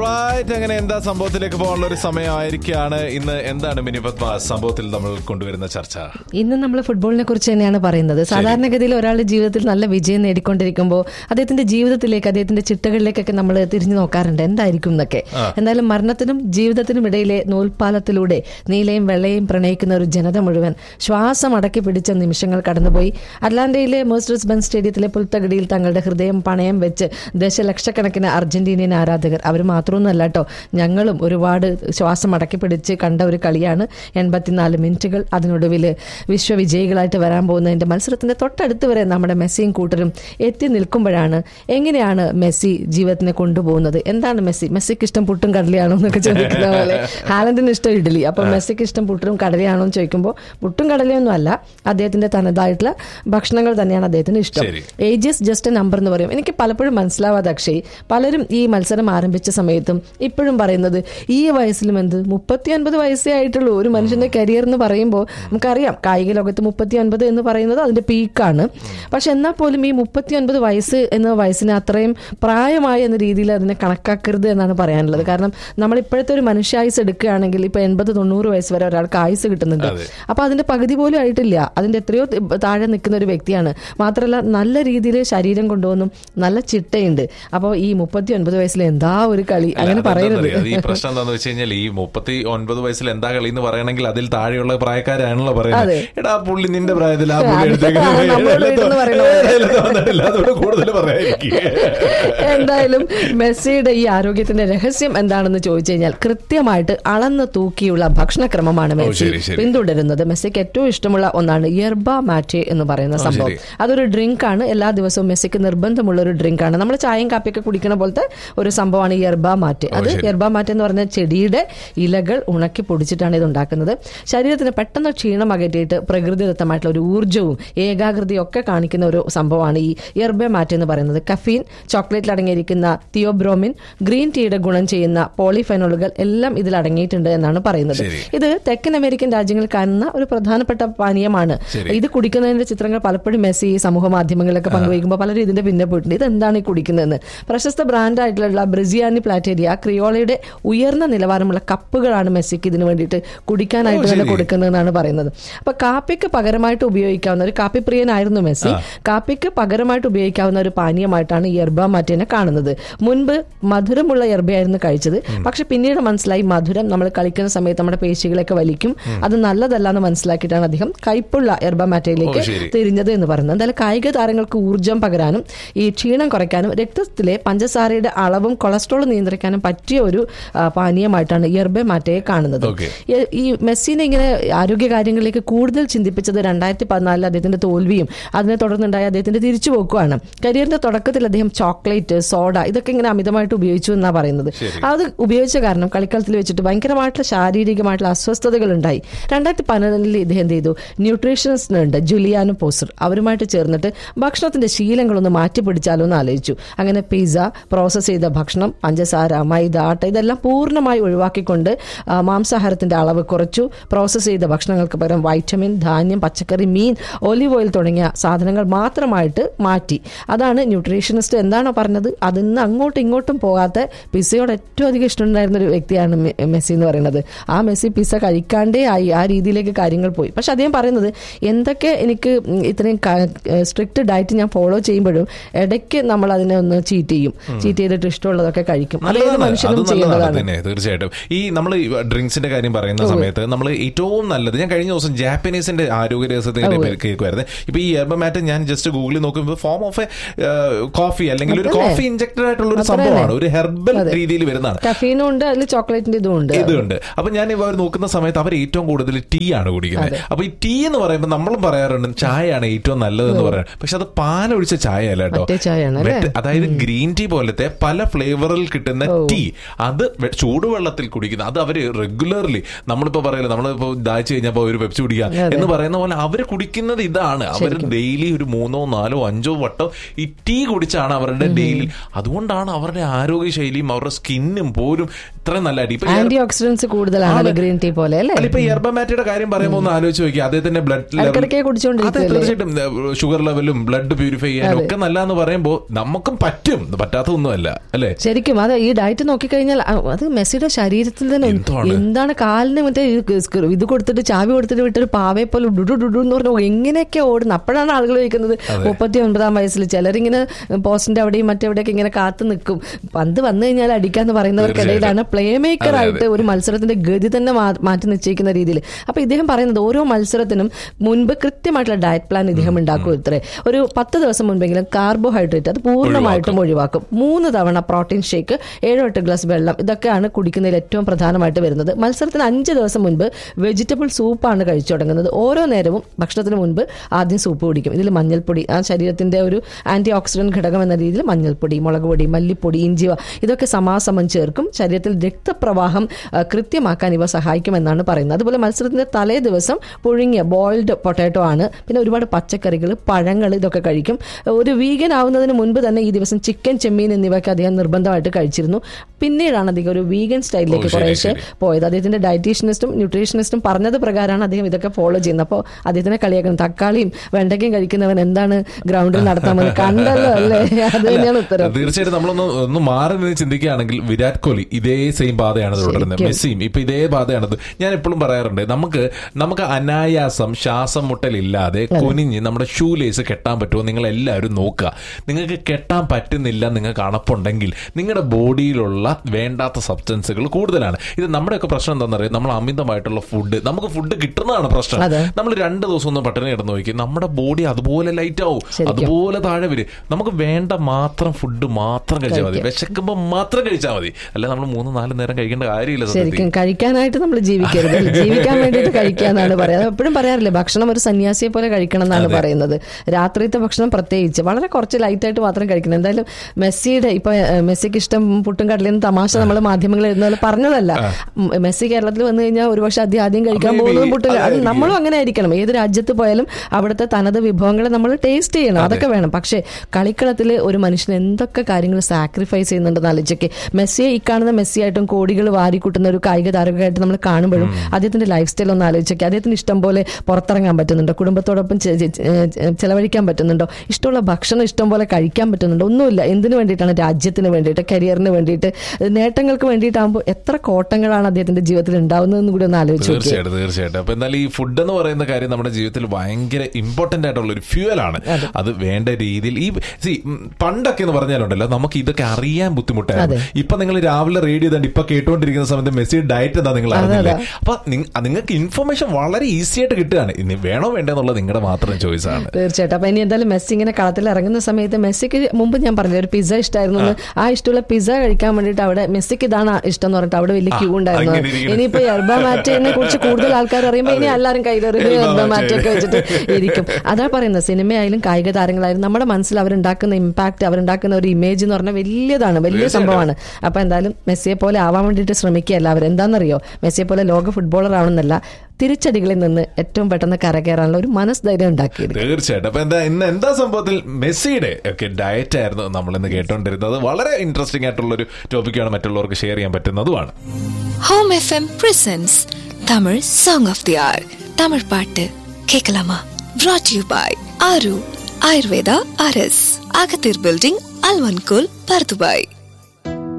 Alright അങ്ങനെ എന്താ സംഭവത്തിലേക്ക് പോകാനുള്ള ഒരു സമയമായിരിക്കാണ് ഇന്ന് എന്താണ് മിനി പത്മ സംഭവത്തിൽ നമ്മൾ കൊണ്ടുവരുന്ന ചർച്ച ഇന്ന് നമ്മൾ ഫുട്ബോളിനെ കുറിച്ച് തന്നെയാണ് പറയുന്നത് സാധാരണഗതിയിൽ ഒരാളുടെ ജീവിതത്തിൽ നല്ല വിജയം നേടിക്കൊണ്ടിരിക്കുമ്പോൾ അദ്ദേഹത്തിന്റെ ജീവിതത്തിലേക്ക് അദ്ദേഹത്തിന്റെ ചിട്ടകളിലേക്കൊക്കെ നമ്മൾ തിരിഞ്ഞു നോക്കാറുണ്ട് എന്തായിരിക്കും എന്നൊക്കെ എന്തായാലും മരണത്തിനും ജീവിതത്തിനും ഇടയിലെ നൂൽപാലത്തിലൂടെ നീലയും വെള്ളയും പ്രണയിക്കുന്ന ഒരു ജനത മുഴുവൻ ശ്വാസം അടക്കി പിടിച്ച നിമിഷങ്ങൾ കടന്നുപോയി അറ്റ്ലാന്റയിലെ മേഴ്സഡസ് ബെൻ സ്റ്റേഡിയത്തിലെ പുൽത്തകടിയിൽ തങ്ങളുടെ ഹൃദയം പണയം വെച്ച് ദശലക്ഷക്കണക്കിന് അർജന്റീനിയൻ ആരാധകർ അവർ മാത്രമൊന്നുമല്ല കേട്ടോ ഞങ്ങളും ഒരുപാട് ശ്വാസം അടക്കി പിടിച്ച് കണ്ട ഒരു കളിയാണ് എൺപത്തിനാല് മിനിറ്റുകൾ അതിനൊടുവിൽ വിശ്വവിജയികളായിട്ട് വരാൻ പോകുന്നതിന്റെ മത്സരത്തിന്റെ തൊട്ടടുത്ത് വരെ നമ്മുടെ മെസ്സിയും കൂട്ടരും എത്തി നിൽക്കുമ്പോഴാണ് എങ്ങനെയാണ് മെസ്സി ജീവിതത്തിനെ കൊണ്ടുപോകുന്നത് എന്താണ് മെസ്സി മെസ്സിക്ക് ഇഷ്ടം പുട്ടും കടലയാണോ എന്നൊക്കെ ചോദിക്കുന്ന പോലെ ഹാലൻഡിന് ഇഷ്ടം ഇഡലി അപ്പൊ മെസ്സിക്ക് ഇഷ്ടം പുട്ടും കടലയാണോ എന്ന് ചോദിക്കുമ്പോൾ പുട്ടും കടലയൊന്നും അല്ല അദ്ദേഹത്തിന്റെ തനതായിട്ടുള്ള ഭക്ഷണങ്ങൾ തന്നെയാണ് അദ്ദേഹത്തിന് ഇഷ്ടം ശരി. Age is just a number എന്ന് പറയും എനിക്ക് പലപ്പോഴും മനസ്സിലാവാതെ അക്ഷയ് പലരും ഈ മത്സരം ആരംഭിച്ച സമയത്തും ഇപ്പോഴും പറയുന്നത് ഈ വയസ്സിലും എന്ത് മുപ്പത്തി ഒൻപത് വയസ്സേ ആയിട്ടുള്ളൂ ഒരു മനുഷ്യന്റെ കരിയർ എന്ന് പറയുമ്പോൾ നമുക്കറിയാം കായിക ലോകത്ത് മുപ്പത്തി ഒൻപത് എന്ന് പറയുന്നത് അതിന്റെ പീക്കാണ് പക്ഷെ എന്നാൽ പോലും ഈ മുപ്പത്തി ഒൻപത് വയസ്സ് എന്ന വയസ്സിന് അത്രയും പ്രായമായി എന്ന രീതിയിൽ അതിനെ കണക്കാക്കരുത് എന്നാണ് പറയാനുള്ളത് കാരണം നമ്മൾ ഇപ്പോഴത്തെ ഒരു മനുഷ്യായുസ് എടുക്കുകയാണെങ്കിൽ ഇപ്പൊ എൺപത് തൊണ്ണൂറ് വയസ്സ് വരെ ഒരാൾക്ക് ആയുസ് കിട്ടുന്നുണ്ട് അതെ. അപ്പൊ അതിന്റെ പകുതി പോലും ആയിട്ടില്ല അതിന്റെ എത്രയോ തി- താഴെ നിൽക്കുന്ന ഒരു വ്യക്തിയാണ് മാത്രമല്ല നല്ല രീതിയിൽ ശരീരം കൊണ്ടുവന്നും നല്ല ചിട്ടയുണ്ട് അപ്പോൾ ഈ മുപ്പത്തി ഒൻപത് വയസ്സിൽ എന്താ ഒരു കളി അങ്ങനെ അല്ല, പറയരുത് അതെന്താന്നറിയോ? അത് ഈ പ്രശ്നം എന്താന്ന് വെച്ച് കഴിഞ്ഞാൽ ഈ മുപ്പത്തി ഒൻപത് വയസ്സിൽ എന്താ കളി എന്ന് പറയണമെങ്കിൽ അതിൽ താഴെയുള്ള പ്രായക്കാരാണല്ലോ പറയുന്നത് അതെ. എടാ ആ പുള്ളി നിന്റെ പ്രായത്തിൽ ആ പുള്ളി അതെ. എടുത്തേക്കുന്നത് നമ്മളോട് വീട്ടിൽ പറയണ പോലെ. ഏലത്ത് വന്നിട്ടില്ല അതുകൊണ്ട് കൂടുതൽ പറയാതിരിക്കുക എന്തായാലും മെസ്സിയുടെ ഈ ആരോഗ്യത്തിന്റെ രഹസ്യം എന്താണെന്ന് ചോദിച്ചു കഴിഞ്ഞാൽ കൃത്യമായിട്ട് അളന്ന് തൂക്കിയുള്ള ഭക്ഷണക്രമമാണ് മെസ്സി ശരി, ശരി. പിന്തുടരുന്നത് മെസ്സിക്ക് ഏറ്റവും ഇഷ്ടമുള്ള ഒന്നാണ് യർബ മാറ്റേ എന്ന് പറയുന്ന ഓ, സംഭവം ശരി. അതൊരു ഡ്രിങ്ക് ആണ് എല്ലാ ദിവസവും മെസ്സിക്ക് നിർബന്ധമുള്ള ഒരു ഡ്രിങ്ക് ആണ് നമ്മൾ ചായയും കാപ്പിയൊക്കെ കുടിക്കുന്ന പോലത്തെ ഒരു സംഭവമാണ് യർബ മാറ്റ് അത് ശരി. യർബ മാറ്റ് എന്ന് പറഞ്ഞ ചെടിയുടെ ഇലകൾ ഉണക്കി പൊടിച്ചിട്ടാണ് ഇത് ഉണ്ടാക്കുന്നത് ശരീരത്തിന് പെട്ടെന്ന് ക്ഷീണം അകറ്റിയിട്ട് പ്രകൃതിദത്തമായിട്ടുള്ള ഒരു ഊർജ്ജവും ഏകാഗ്രതയും ഒക്കെ കാണിക്കുന്ന ഒരു സംഭവമാണ് ഈ യർബ മാറ്റ് എന്ന് പറയുന്നത് കഫീൻ ചോക്ലേറ്റിൽ അടങ്ങിയിരിക്കുന്ന തിയോബ്രോമിൻ ഗ്രീൻ ടീയുടെ ഗുണം ചെയ്യുന്ന പോളിഫെനോളുകൾ എല്ലാം ഇതിൽ അടങ്ങിയിട്ടുണ്ട് എന്നാണ് പറയുന്നത് ശരി. ഇത് തെക്കൻ അമേരിക്കൻ രാജ്യങ്ങളിൽ കാണുന്ന ഒരു പ്രധാനപ്പെട്ട പാനീയമാണ് ശരി. ഇത് കുടിക്കുന്നതിന്റെ ചിത്രങ്ങൾ പലപ്പോഴും മെസ്സി ഈ സമൂഹ മാധ്യമങ്ങളിലൊക്കെ പങ്കുവയ്ക്കുമ്പോൾ പലരും ഇതിന്റെ പിന്നെ പോയിട്ടുണ്ട് ഇത് എന്താണ് ഈ കുടിക്കുന്നതെന്ന് പ്രശസ്ത ബ്രാൻഡായിട്ടുള്ള ബ്രിസിയാനി പ്ലാറ്റേരിയ ക്രിയോളയുടെ ഉയർന്ന നിലവാരമുള്ള കപ്പുകളാണ് മെസ്സിക്ക് ഇതിന് വേണ്ടിയിട്ട് കുടിക്കാനായിട്ട് ഓ, തന്നെ ശരി. കൊടുക്കുന്നതെന്നാണ് പറയുന്നത് അപ്പൊ കാപ്പിക്ക് പകരമായിട്ട് ഉപയോഗിക്കാവുന്ന ഒരു കാപ്പി പ്രിയനായിരുന്നു മെസ്സി കാപ്പിക്ക് പകരമായിട്ട് ഉപയോഗിക്കാവുന്ന ഒരു പാനീയമായിട്ടാണ് ഈ എർബ മാറ്റേനെ കാണുന്നത് മുൻപ് മധുരമുള്ള എർബയായിരുന്നു കഴിച്ചത് പക്ഷെ പിന്നീട് മനസ്സിലായി മധുരം നമ്മൾ കളിക്കുന്ന സമയത്ത് നമ്മുടെ പേശികളൊക്കെ വലിക്കും അത് നല്ലതല്ല എന്ന് മനസ്സിലാക്കിയിട്ടാണ് അദ്ദേഹം കൈപ്പുള്ള എർബ മാറ്റയിലേക്ക് ഓ, ശരി. തിരിഞ്ഞത് എന്ന് പറയുന്നത് എന്തായാലും കായിക താരങ്ങൾക്ക് ഊർജ്ജം പകരാനും ഈ ക്ഷീണം കുറയ്ക്കാനും രക്തത്തിലെ പഞ്ചസാരയുടെ അളവും കൊളസ്ട്രോൾ നിയന്ത്രിക്കാനും പറ്റിയ ഒരു ആ, പാനീയമായിട്ടാണ് ഇയർബെ മാറ്റയെ കാണുന്നത് Okay. ഈ- ഈ മെസ്സിനെ ഇങ്ങനെ ആരോഗ്യ കാര്യങ്ങളിലേക്ക് കൂടുതൽ ചിന്തിപ്പിച്ചത് രണ്ടായിരത്തി പതിനാലിൽ അദ്ദേഹത്തിന്റെ തോൽവിയും അതിനെ തുടർന്നുണ്ടായ അദ്ദേഹത്തിന്റെ തിരിച്ചുപോക്കുമാണ് കരിയറിന്റെ തുടക്കത്തിൽ അദ്ദേഹം ചോക്ലേറ്റ് സോഡ ഇതൊക്കെ ഇങ്ങനെ അമിതമായിട്ട് ഉപയോഗിച്ചു എന്നാണ് പറയുന്നത് അത് ഉപയോഗിച്ച കാരണം കളിക്കളത്തിൽ വെച്ചിട്ട് ഭയങ്കരമായിട്ടുള്ള ശാരീരികമായിട്ടുള്ള അസ്വസ്ഥതകൾ ഉണ്ടായി രണ്ടായിരത്തി പതിനാലിൽ ഇദ്ദേഹം എന്ത് ചെയ്തു ന്യൂട്രീഷനിസ്റ്റ് ഉണ്ട് ജുലിയാനോ പോസർ അവരുമായിട്ട് ചേർന്നിട്ട് ഭക്ഷണത്തിന്റെ ശീലങ്ങളൊന്ന് മാറ്റി പിടിച്ചാലോ എന്ന് ആലോചിച്ചു അങ്ങനെ പിസ്സ പ്രോസസ് ചെയ്ത ഭക്ഷണം പഞ്ചസാര മൈദ ആട്ട ഇതെല്ലാം പൂർണ്ണമായി ഒഴിവാക്കിക്കൊണ്ട് ആ, മാംസാഹാരത്തിന്റെ അളവ് കുറച്ചു പ്രോസസ് ചെയ്ത ഭക്ഷണങ്ങൾക്ക് പകരം വൈറ്റമിൻ ധാന്യം പച്ചക്കറി മീൻ ഒലിവ് ഓയിൽ തുടങ്ങിയ സാധനങ്ങൾ മാത്രമായിട്ട് മാറ്റി അതാണ് ന്യൂട്രീഷനിസ്റ്റ് എന്താണോ പറഞ്ഞത് അതിന്ന് അങ്ങോട്ടും ഇങ്ങോട്ടും പോകാത്ത പിസ്സയോട് ഏറ്റവും അധികം ഇഷ്ടമുണ്ടായിരുന്ന ഒരു വ്യക്തിയാണ് മെ- മെസ്സി എന്ന് പറയുന്നത് ആ മെസ്സി പിസ്സ കഴിക്കാണ്ടേ ആയി ആ രീതിയിലേക്ക് കാര്യങ്ങൾ പോയി പക്ഷെ അദ്ദേഹം പറയുന്നത് എന്തൊക്കെ എനിക്ക് ഉം ഇത്രയും സ്ട്രിക്റ്റ് ഡയറ്റ് ഞാൻ ഫോളോ ചെയ്യുമ്പോഴും ഇടയ്ക്ക് നമ്മൾ അതിനെ ഒന്ന് ചീറ്റ് ചെയ്യും ചീറ്റ് ചെയ്തിട്ട് ഇഷ്ടമുള്ളതൊക്കെ കഴിക്കും അത് ഏത് നല്ലതാണ്. മനുഷ്യനും അത് നല്ലതാണ് ചെയ്യേണ്ടതാണ് തന്നെ തീർച്ചയായിട്ടും ഈ നമ്മൾ ഡ്രിങ്ക്സിന്റെ കാര്യം പറയുന്ന സമയത്ത് നമ്മൾ ഏറ്റവും നല്ലത് ഞാൻ കഴിഞ്ഞ ദിവസം ജാപ്പനീസിന്റെ ആരോഗ്യ രഹസ്യത്തിന്റെ പേര് കേൾക്കുമായിരുന്നു ഇപ്പൊ ഈ എർബമാറ്റ് ഞാൻ ജസ്റ്റ് ഗൂഗിളിൽ നോക്കുമ്പോൾ ഫോം ഓഫ് എ കോഫി അല്ലെങ്കിൽ ഒരു അതല്ലേ? കോഫി ഇൻജക്റ്റഡ് ആയിട്ടുള്ള ഒരു അത്രയല്ലേ? സംഭവമാണ് ഒരു ഹെർബൽ അതെ. രീതിയിൽ വരുന്നതാണ് കഫീനും ഉണ്ട് അതിൽ ചോക്ലേറ്റിന്റെ ഇതും ഉണ്ട് ഇതുണ്ട് അപ്പൊ ഞാൻ ഇവർ നോക്കുന്ന സമയത്ത് അവർ ഏറ്റവും കൂടുതൽ ടീ ആണ് കുടിക്കുന്നത് അപ്പൊ ഈ ടീ എന്ന് പറയുമ്പോൾ നമ്മളും പറയാറുണ്ട് ചായയാണ് ഏറ്റവും നല്ലതെന്ന് പറയുന്നത് പക്ഷെ അത് പാലൊഴിച്ച ചായ അല്ല കേട്ടോ മറ്റേ ചായയാണ് അല്ലേ? മറ്റ് അതായത് ഗ്രീൻ ടീ പോലത്തെ പല ഫ്ലേവറിൽ കിട്ടുന്ന ടീ അത് വെ- ചൂടുവെള്ളത്തിൽ കുടിക്കുന്ന അത് അവര് റെഗുലർലി നമ്മളിപ്പോ പറയല്ലോ നമ്മളിപ്പോ ദാഹിച്ചു കഴിഞ്ഞപ്പോ ഒരു പെപ്സി കുടിക്കുക എന്ന് പറയുന്ന പോലെ അവര് കുടിക്കുന്നത് ഇതാണ് അവർ ഡെയിലി ഒരു മൂന്നോ നാലോ അഞ്ചോ വട്ടം ഈ ടീ കുടിച്ചാണ് അവരുടെ ഡെയിലി അതുകൊണ്ടാണ് അവരുടെ ആരോഗ്യ ശൈലിയും അവരുടെ സ്കിന്നും പോലും ഇത്രയും നല്ലതായിട്ട് ഇപ്പൊ ആന്റി ഓക്സിഡൻസ് കൂടുതലാണ് ഗ്രീൻ ടീ പോലെ അല്ലേ അല്ല ഇപ്പൊ എർബമാറ്റയുടെ കാര്യം പറയുമ്പോൾ ഒന്ന് ആലോചിച്ച് നോക്കി അദ്ദേഹത്തിന്റെ ബ്ലഡ് ഇടയ്ക്കിടയ്ക്ക് കുടിച്ചുകൊണ്ടിരിക്കുകയല്ലേ? തീർച്ചയായിട്ടും ഷുഗർ ലെവലും ബ്ലഡ് പ്യൂരിഫൈ ചെയ്യാനും ഒക്കെ നല്ലതെന്ന് പറയുമ്പോൾ നമുക്കും പറ്റും പറ്റാത്തതൊന്നും അല്ല അല്ലെ ശരിക്കും അത് ഈ ഡയറ്റ് നോക്കിക്കഴിഞ്ഞാൽ അ- അത് മെസ്സിയുടെ ശരീരത്തിൽ തന്നെ എന്താണ്? എന്താണ് കാലിന് മറ്റേ ഇത് സ്ക്ര- ഇത് കൊടുത്തിട്ട് ചാവി കൊടുത്തിട്ട് വിട്ടൊരു പാവയെ പോലെ ഡുഡു ഡുഡു എന്ന് പറഞ്ഞു എങ്ങനെയൊക്കെ ഓടുന്നു അപ്പോഴാണ് ആളുകൾ ചോദിക്കുന്നത് മുപ്പത്തി ഒൻപതാം വയസ്സിൽ ചിലരിങ്ങനെ പോസ്റ്റിന്റെ അവിടെയും മറ്റെവിടെയൊക്കെ ഇങ്ങനെ കാത്തു നിൽക്കും പന്ത് വന്നു കഴിഞ്ഞാൽ അടിക്കാന്ന് പറയുന്നവർക്കിടയിലാണ് പ്ലേ മേക്കർ ആയിട്ട് ഒരു മത്സരത്തിന്റെ ഗതി തന്നെ മാ- മാറ്റി നിശ്ചയിക്കുന്ന രീതിയിൽ അപ്പൊ ഇദ്ദേഹം പറയുന്നത് ഓരോ മത്സരത്തിനും മുൻപ് കൃത്യമായിട്ടുള്ള ഡയറ്റ് പ്ലാൻ ഇദ്ദേഹം ഉണ്ടാക്കും ഇത്രേ ഒരു പത്ത് ദിവസം മുൻപെങ്കിലും കാർബോഹൈഡ്രേറ്റ് അത് പൂർണ്ണമായിട്ടും ഒഴിവാക്കും മൂന്ന് തവണ പ്രോട്ടീൻ ഷേക്ക് ഏഴോ എട്ട് ഗ്ലാസ് വെള്ളം ഇതൊക്കെയാണ് കുടിക്കുന്നതിൽ ഏറ്റവും പ്രധാനമായിട്ട് വരുന്നത് മത്സരത്തിന് അഞ്ച് ദിവസം മുൻപ് വെജിറ്റബിൾ സൂപ്പാണ് കഴിച്ചു തുടങ്ങുന്നത് ഓരോ നേരവും ഭക്ഷണത്തിന് മുൻപ് ആദ്യം സൂപ്പ് കുടിക്കും ഇതിൽ മഞ്ഞൾപ്പൊടി ആ ശരീരത്തിന്റെ ഒരു ആന്റി ഓക്സിഡന്റ് ഘടകം എന്ന രീതിയിൽ മഞ്ഞൾപ്പൊടി മുളക് പൊടി മല്ലിപ്പൊടി ഇഞ്ചിവ ഇതൊക്കെ സമാസമം ചേർക്കും ശരീരത്തിൽ രക്തപ്രവാഹം ആ, കൃത്യമാക്കാൻ ഇവ സഹായിക്കുമെന്നാണ് പറയുന്നത് അതുപോലെ മത്സരത്തിന്റെ തലേ ദിവസം പുഴുങ്ങിയ ബോയിൽഡ് പൊട്ടാറ്റോ ആണ് പിന്നെ ഒരുപാട് പച്ചക്കറികൾ പഴങ്ങൾ ഇതൊക്കെ കഴിക്കും ഒരു വീഗൻ ആവുന്നതിന് മുൻപ് തന്നെ ഈ ദിവസം ചിക്കൻ ചെമ്മീൻ എന്നിവയൊക്കെ അദ്ദേഹം നിർബന്ധമായിട്ട് കഴിച്ചിരുന്നു പിന്നീടാണ് അദ്ദേഹം ഒരു വീഗൻ സ്റ്റൈലിലേക്ക് ഓ, ശരി, കുറേശ്ശെ ശരി. പോയത് അദ്ദേഹത്തിന്റെ ഡയറ്റീഷ്യനിസ്റ്റും ന്യൂട്രീഷനിസ്റ്റും പറഞ്ഞത് പ്രകാരമാണ് അദ്ദേഹം ഇതൊക്കെ ഫോളോ ചെയ്യുന്നത് അപ്പോൾ അദ്ദേഹത്തിനെ കളിയാക്കണം തക്കാളിയും വെണ്ടയ്ക്കയും കഴിക്കുന്നവൻ എന്താണ് ഗ്രൗണ്ടിൽ നടത്താൻ പോകുന്നത് കണ്ടല്ലോ അല്ലേ അത് തന്നെയാണ് ഉത്തരം തീർച്ചയായിട്ടും നമ്മളൊന്ന് ഒന്ന് മാറി നിന്ന് ചിന്തിക്കുകയാണെങ്കിൽ വിരാട് കോഹ്ലി ഇതേ സെയിം പാതയാണ് തുടരുന്നത് ശരിക്കും. മെസ്സിയും ഇപ്പൊ ഇതേ പാതയാണത് ഞാൻ എപ്പോഴും പറയാറുണ്ട് നമുക്ക് നമുക്ക് അനായാസം ശ്വാസം മുട്ടലില്ലാതെ കുനിഞ്ഞ് നമ്മുടെ ഷൂ ലേസ് കെട്ടാൻ പറ്റുമോ നിങ്ങൾ എല്ലാവരും നോക്കുക നിങ്ങൾക്ക് കെട്ടാൻ പറ്റുന്നില്ല നിങ്ങൾക്ക് അണപ്പുണ്ടെങ്കിൽ നിങ്ങളുടെ ബോഡിയിലുള്ള വേണ്ടാത്ത സബ്സ്റ്റൻസുകൾ കൂടുതലാണ് ഇത് നമ്മുടെയൊക്കെ പ്രശ്നം എന്താണെന്ന് അറിയാം നമ്മൾ അമിതമായിട്ടുള്ള ഫുഡ് നമുക്ക് ഫുഡ് കിട്ടുന്നതാണ് പ്രശ്നം അതെ. നമ്മൾ രണ്ട് ദിവസം ഒന്ന് പട്ടിണി കിടന്ന് നോക്കി നമ്മുടെ ബോഡി അതുപോലെ ലൈറ്റ് ആവും ശരിക്കും. അതുപോലെ താഴെ വരും നമുക്ക് വേണ്ട മാത്രം ഫുഡ് മാത്രം കഴിച്ചാൽ മതി വിശക്കുമ്പോൾ മാത്രം കഴിച്ചാൽ മതി അല്ല നമ്മൾ മൂന്ന് നാല് നേരം കഴിക്കേണ്ട കാര്യമില്ല സത്യത്തിൽ ശരിക്കും കഴിക്കാനായിട്ട് നമ്മൾ ജീവിക്കരുത് അല്ലേ? ജീവിക്കാൻ വേണ്ടിയിട്ട് കഴിക്കാന്നാണ് പറയുന്നത് എപ്പോഴും പറയാറില്ലേ ഭക്ഷണം ഒരു സന്യാസിയെ പോലെ കഴിക്കണം എന്നാണ് പറയുന്നത് രാത്രിത്തെ ഭക്ഷണം പ്രത്യേകിച്ച് വളരെ കുറച്ച് ലൈറ്റായിട്ട് മാത്രം കഴിക്കണം എന്തായാലും മെസ്സിയുടെ ഇപ്പൊ ഏഹ്, മെസ്സിക്ക് ഇഷ്ടം പുട്ടും കടലിയും തമാശ നമ്മൾ മാധ്യമങ്ങളിൽ എഴുതുന്ന പോലെ പറഞ്ഞതല്ല ഉം, മെസ്സി കേരളത്തിൽ വന്നു കഴിഞ്ഞാൽ ഒരുപക്ഷെ ആദ്യം ആദ്യം കഴിക്കാൻ Maybe പോകുന്നതും പുട്ടും കട- അത് അതായിരിക്കും. നമ്മളും അങ്ങനെ ആയിരിക്കണം ഏത് രാജ്യത്ത് പോയാലും അവിടുത്തെ തനത് വിഭവങ്ങളെ നമ്മൾ ടേസ്റ്റ് ചെയ്യണം അതൊക്കെ വേണം പക്ഷേ കളിക്കളത്തിൽ ഒരു മനുഷ്യൻ എന്തൊക്കെ കാര്യങ്ങൾ സാക്രിഫൈസ് ചെയ്യുന്നുണ്ടെന്ന് ആലോചിച്ചൊക്കെ മെസ്സിയെ ഈ കാണുന്ന മെസ്സിയായിട്ടും കോടികൾ വാരിക്കൂട്ടുന്ന ഒരു കായിക താരകമായിട്ട് നമ്മൾ കാണുമ്പോഴും അദ്ദേഹത്തിന്റെ ലൈഫ് സ്റ്റൈൽ ഒന്ന് ആലോചിച്ചൊക്കെ അദ്ദേഹത്തിന് ഇഷ്ടം പോലെ പുറത്തിറങ്ങാൻ പറ്റുന്നുണ്ടോ കുടുംബത്തോടൊപ്പം ചെ- ചെ- ചെ- ചെലവഴിക്കാൻ പറ്റുന്നുണ്ടോ ഇഷ്ടമുള്ള ഭക്ഷണം ഇഷ്ടം പോലെ കഴിക്കാൻ പറ്റുന്നുണ്ടോ ഒന്നുമില്ല എന്തിനു വേണ്ടിയിട്ടാണ് രാജ്യത്തിന് വേണ്ടിയിട്ട് കരിയറിന് വേണ്ടിയിട്ട് നേട്ടങ്ങൾക്ക് വേണ്ടിയിട്ടാകുമ്പോൾ എത്ര കോട്ടങ്ങളാണ് അദ്ദേഹത്തിന്റെ ജീവിതത്തിൽ ഉണ്ടാവുന്നതെന്ന് കൂടി ഒന്ന് ആലോചിച്ച് നോക്കിയേ തീർച്ചയായിട്ടും തീർച്ചയായിട്ടും അപ്പൊ എന്നാൽ ഈ ഫുഡ് എന്ന് പറയുന്ന കാര്യം നമ്മുടെ ജീവിതത്തിൽ ഭയങ്കര ഇമ്പോർട്ടന്റ് ആയിട്ടുള്ള ഒരു ഫ്യൂവലാണ് അത് വേണ്ട രീതിയിൽ ഈ see, ഉം, പണ്ടൊക്കെ എന്ന് പറഞ്ഞാലുണ്ടല്ലോ നമുക്ക് ഇതൊക്കെ അറിയാൻ ബുദ്ധിമുട്ടായിരുന്നു ഇപ്പൊ നിങ്ങൾ രാവിലെ റേഡിയോ ചെയ്താണ്ട് ഇപ്പൊ കേട്ടുകൊണ്ടിരിക്കുന്ന സമയത്ത് മെസ്സി ഡയറ്റ് എന്താ നിങ്ങൾ അറിഞ്ഞില്ലേ അപ്പൊ നിങ്ങ- നിങ്ങൾക്ക് ഇൻഫർമേഷൻ വളരെ ഈസി ആയിട്ട് കിട്ടുകയാണ് ഇനി വേണോ വേണ്ടെന്നുള്ളത് നിങ്ങളുടെ മാത്രം ചോയ്സ് ആണ് തീർച്ചയായിട്ടും അപ്പൊ ഇനി എന്തായാലും മെസ്സി ഇങ്ങനെ കളത്തിൽ ഇറങ്ങുന്ന സമയത്ത് മെസ്സിക്ക് മുമ്പ് ഞാൻ പറഞ്ഞില്ല ഒരു പിസ്സ ഇഷ്ടമായിരുന്നു എന്ന്. ആ ഇഷ്ടമുള്ള പിസ്സ കഴിക്കാൻ വേണ്ടിയിട്ട് അവിടെ മെസ്സിക്ക് ഇതാണ് ഇഷ്ടം എന്ന് പറഞ്ഞിട്ട് അവിടെ വലിയ ക്യൂ ഉണ്ടായിരുന്നു അങ്ങനെ ഇരിക്കണം. ഇനിയിപ്പോ എർബ മാറ്റിനെ കുറിച്ച് കൂടുതൽ ആൾക്കാർ അറിയുമ്പോൾ ഇനി എല്ലാവരും കയ്യിലൊരു Yerba എർബ mate. മാറ്റൊക്കെ വെച്ചിട്ട് ഇരിക്കും അതാ പറയുന്നത് സിനിമയായാലും കായിക താരങ്ങളായാലും നമ്മുടെ മനസ്സിൽ അവരുണ്ടാക്കുന്ന ഇമ്പാക്ട് അവരുണ്ടാക്കുന്ന ഒരു ഇമേജ് എന്ന് പറഞ്ഞാൽ വലിയതാണ് വലിയ സംഭവമാണ് അപ്പൊ എന്തായാലും മെസ്സിയെ പോലെ ആവാൻ വേണ്ടിയിട്ട് ശ്രമിക്കുക എല്ലാവരും എന്താണെന്നറിയോ മെസ്സിയെ പോലെ ലോക ഫുട്ബോളർ ആവണമെന്നല്ല തിരിച്ചടികളിൽ നിന്ന് ഏറ്റവും പെട്ടെന്ന് കരകയറാനുള്ള ഒരു മനസ്ധൈര്യം ഉണ്ടാക്കിയത് തീർച്ചയായിട്ടും അപ്പൊ എന്താ ഇന്ന് എന്താ സംഭവത്തിൽ മെസ്സിയുടെ ഒക്കെ ഡയറ്റ് ആയിരുന്നു നമ്മൾ ഇന്ന് കേട്ടോണ്ടിരുന്നത് വളരെ ഇൻട്രസ്റ്റിംഗ് ആയിട്ടുള്ള ഒരു ടോപ്പിക്കാണ് മറ്റുള്ളവർക്ക് ഷെയർ ചെയ്യാൻ പറ്റുന്നതുമാണ് home FM presence Tamil song of the hour Tamil பாட்டு கேட்கலாமா brought you by Aaru Ayurveda அரஸ் அகத்தீர் பில்டிங் அல்வன்கோல் பர்துபாய்